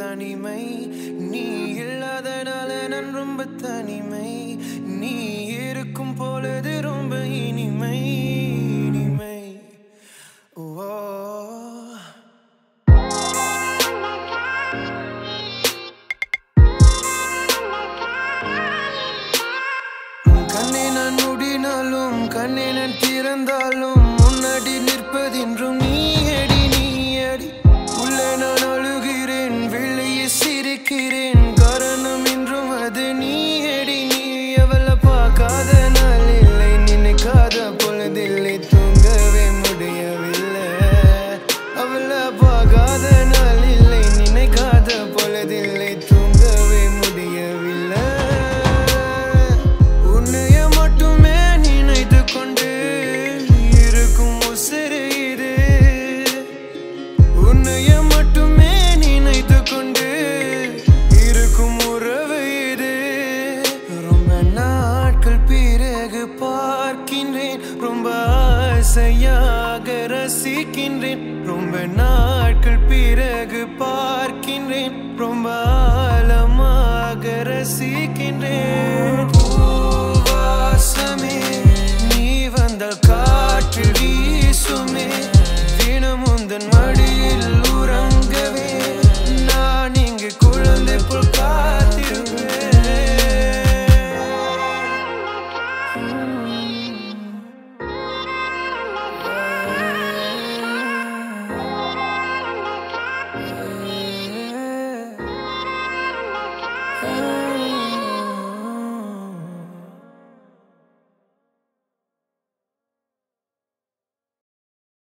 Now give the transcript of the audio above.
தனிமை நீ இல்லாதனால நான் ரொம்ப தனிமை நீ இருக்கும் பொழுது ரொம்ப இனிமை இனிமை ஓ கண்ணை நான் மூடினாலும் கண்ணை நான் திறந்தாலும் முன்னாடி நிற்பதென்றும் நீ அடி நீ அடி உள்ள நான் அழுகிறேன் வெளியே சிரிக்கிறேன் காரணம் என்றும் அது நீ அடி நீ அவளை பார்க்காத நாள் இல்லை நினைக்காத பொழுதில்லை தூங்கவே முடியவில்லை அவளை பார்க்காத நாள் இல்லை நினைக்காத பொழுதில்லை தூங்கவே முடியவில்லை உன்னைய மட்டுமே நினைத்து கொண்டு இருக்கும் உசிறு இது உன்னைய மட்டுமே நினைத்து கொண்டு இருக்கும் உறவு இது ரொம்ப நாட்கள் பிறகு பார்க்கின்றேன் ரொம்ப ஆசையாக ரசிக்கின்றேன் ரொம்ப நாட்கள் பிறகு பார்க்கின்றேன் ரொம்ப ஆழமாக ரசிக்கின்றேன் பூவாசமே நீ வந்தால் காற்று வீசுமே தினம் உந்தன் மடியில் உறங்கவே நான் இங்கு குழந்தை போல் காத்திருப்பேன்